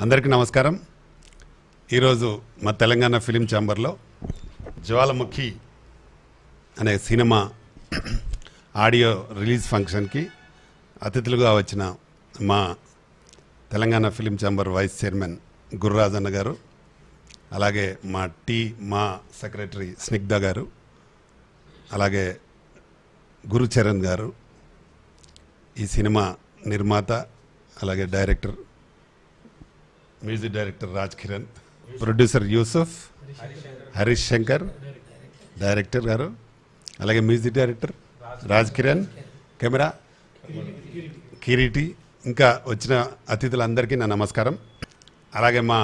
అందరికీ నమస్కారం ఈరోజు మా తెలంగాణ ఫిలిం ఛాంబర్లో జ్వాలముఖి అనే సినిమా ఆడియో రిలీజ్ ఫంక్షన్కి అతిథులుగా వచ్చిన మా Telangana film chamber vice chairman Gurrajanna garu అలాగే మా టీ మా సెక్రటరీ స్నిగ్ధ గారు అలాగే గురుచరణ్ గారు ఈ సినిమా నిర్మాత అలాగే director music director Raj Kiran producer Yusuf Harish Shankar director garu అలాగే music director Raj Kiran camera Kireeti ఇంకా వచ్చిన అతిథులందరికీ నా నమస్కారం అలాగే మా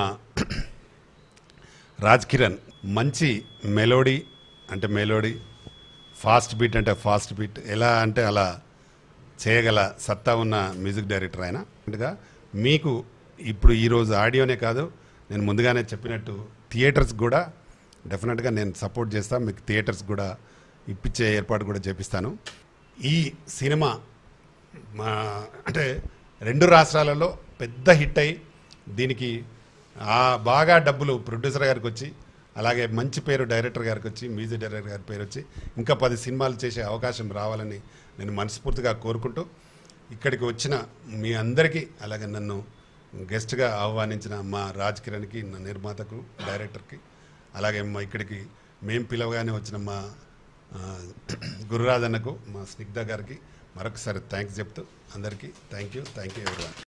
రాజ్ కిరణ్ మంచి మెలోడీ అంటే మెలోడీ ఫాస్ట్ బీట్ అంటే ఫాస్ట్ బీట్ ఎలా అంటే అలా చేయగల సత్తా ఉన్న మ్యూజిక్ డైరెక్టర్ ఆయన అందుగా మీకు ఇప్పుడు ఈరోజు ఆడియోనే కాదు నేను ముందుగానే చెప్పినట్టు థియేటర్స్ కూడా డెఫినెట్గా నేను సపోర్ట్ చేస్తాను మీకు థియేటర్స్ కూడా ఇప్పించే ఏర్పాటు కూడా చేపిస్తాను ఈ సినిమా మా అంటే రెండు రాష్ట్రాలలో పెద్ద హిట్ అయి దీనికి ఆ బాగా డబ్బులు ప్రొడ్యూసర్ గారికి వచ్చి అలాగే మంచి పేరు డైరెక్టర్ గారికి వచ్చి మ్యూజిక్ డైరెక్టర్ గారి పేరు వచ్చి ఇంకా పది సినిమాలు చేసే అవకాశం రావాలని నేను మనస్ఫూర్తిగా కోరుకుంటూ ఇక్కడికి వచ్చిన మీ అందరికీ అలాగే నన్ను గెస్ట్గా ఆహ్వానించిన మా రాజ్ కిరణ్కి నా నిర్మాతకు డైరెక్టర్కి అలాగే మా ఇక్కడికి మేము పిలవగానే వచ్చిన మా ఆ, గురురాజన్నకు మా స్నిగ్ధ గారికి మరొకసారి థ్యాంక్స్ చెప్తూ అందరికీ thank you thank you everyone